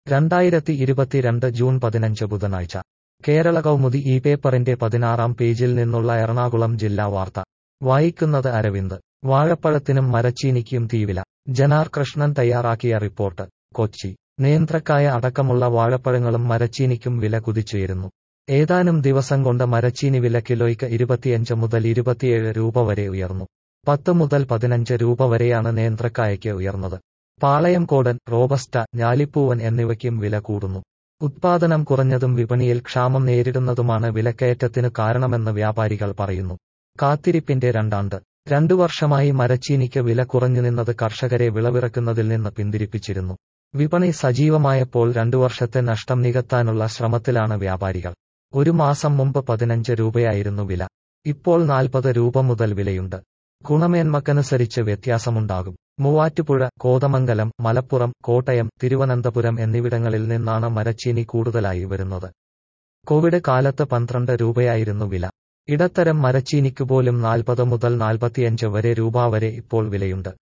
രണ്ടായിരത്തി ഇരുപത്തിരണ്ട് ജൂൺ പതിനഞ്ച് ബുധനാഴ്ച കേരള കൗമുദി ഈ പേപ്പറിന്റെ പതിനാറാം പേജിൽ നിന്നുള്ള എറണാകുളം ജില്ലാ വാർത്ത വായിക്കുന്നത് അരവിന്ദ് വാഴപ്പഴത്തിനും മരച്ചീനിക്കും തീവില ജനാർ കൃഷ്ണൻ തയ്യാറാക്കിയ റിപ്പോർട്ട് കൊച്ചി നേന്ത്രക്കായ അടക്കമുള്ള വാഴപ്പഴങ്ങളും മരച്ചീനിക്കും വില കുതിച്ചുയരുന്നു ഏതാനും ദിവസം കൊണ്ട് മരച്ചീനി വില കിലോയ്ക്ക് ഇരുപത്തിയഞ്ച് മുതൽ ഇരുപത്തിയേഴ് രൂപ വരെ ഉയർന്നു പത്ത് മുതൽ പതിനഞ്ച് രൂപ വരെയാണ് നേന്ത്രക്കായയ്ക്ക് ഉയർന്നത് പാളയംകോടൻ റോബസ്റ്റ ഞാലിപ്പൂവൻ എന്നിവയ്ക്കും വില കൂടുന്നു ഉത്പാദനം കുറഞ്ഞതും വിപണിയിൽ ക്ഷാമം നേരിടുന്നതുമാണ് വിലക്കയറ്റത്തിനു കാരണമെന്ന് വ്യാപാരികൾ പറയുന്നു കാത്തിരിപ്പിന്റെ രണ്ടാണ്ട് രണ്ടു വർഷമായി മരച്ചീനിക്ക് വില കുറഞ്ഞു നിന്നത് കർഷകരെ വിളവിറക്കുന്നതിൽ നിന്ന് പിന്തിരിപ്പിച്ചിരുന്നു വിപണി സജീവമായപ്പോൾ രണ്ടു വർഷത്തെ നഷ്ടം നികത്താനുള്ള ശ്രമത്തിലാണ് വ്യാപാരികൾ ഒരു മാസം മുമ്പ് പതിനഞ്ച് രൂപയായിരുന്നു വില ഇപ്പോൾ നാൽപ്പത് രൂപ മുതൽ വിലയുണ്ട് ഗുണമേന്മക്കനുസരിച്ച് വ്യത്യാസമുണ്ടാകും മൂവാറ്റുപുഴ കോതമംഗലം മലപ്പുറം കോട്ടയം തിരുവനന്തപുരം എന്നിവിടങ്ങളിൽ നിന്നാണ് മരച്ചീനി കൂടുതലായി വരുന്നത് കോവിഡ് കാലത്ത് പന്ത്രണ്ട് രൂപയായിരുന്നു വില ഇടത്തരം മരച്ചീനിക്ക് പോലും നാൽപ്പത് മുതൽ നാൽപ്പത്തിയഞ്ച് വരെ രൂപ വരെ ഇപ്പോൾ വിലയുണ്ട്